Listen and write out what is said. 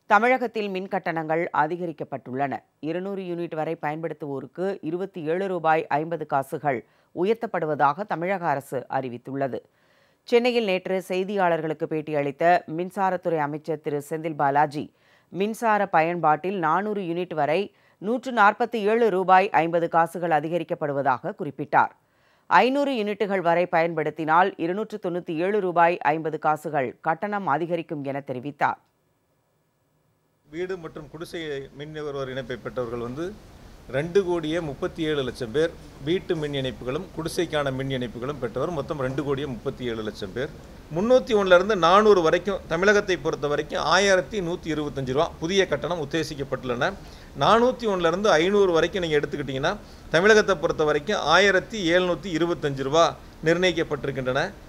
தமிழகத்தில் மின் கட்டணங்கள் அதிகரிக்கப்பட்டுள்ளன இருநூறு யூனிட் வரை பயன்படுத்துவோருக்கு இருபத்தி ஏழு ரூபாய் ஐம்பது காசுகள் உயர்த்தப்படுவதாக தமிழக அரசு அறிவித்துள்ளது சென்னையில் நேற்று செய்தியாளர்களுக்கு பேட்டியளித்த மின்சாரத்துறை அமைச்சர் திரு செந்தில் பாலாஜி மின்சார பயன்பாட்டில் நானூறு யூனிட் வரை நூற்று நாற்பத்தி ஏழு ரூபாய் ஐம்பது காசுகள் அதிகரிக்கப்படுவதாக குறிப்பிட்டார் ஐநூறு யூனிட்டுகள் வரை பயன்படுத்தினால் இருநூற்று தொண்ணூற்றி ஏழு ரூபாய் ஐம்பது காசுகள் கட்டணம் அதிகரிக்கும் என தெரிவித்தார் வீடு மற்றும் குடிசை மின் நுகர்வோர் இணைப்பை பெற்றவர்கள் வந்து ரெண்டு கோடியே முப்பத்தி ஏழு லட்சம் பேர் வீட்டு மின் இணைப்புகளும் குடிசைக்கான மின் இணைப்புகளும் பெற்றவர் மொத்தம் ரெண்டு கோடியே முப்பத்தி ஏழு லட்சம் பேர் முந்நூற்றி ஒன்றுலேருந்து நானூறு வரைக்கும் தமிழகத்தை பொறுத்த வரைக்கும் ஆயிரத்தி நூற்றி இருபத்தஞ்சி ரூபா புதிய கட்டணம் உத்தேசிக்கப்பட்டுள்ளன நானூற்றி ஒன்றுலேருந்து ஐநூறு வரைக்கும் நீங்கள் எடுத்துக்கிட்டிங்கன்னா தமிழகத்தை பொறுத்த வரைக்கும் ஆயிரத்தி எழுநூற்றி இருபத்தஞ்சு ரூபா நிர்ணயிக்கப்பட்டிருக்கின்றன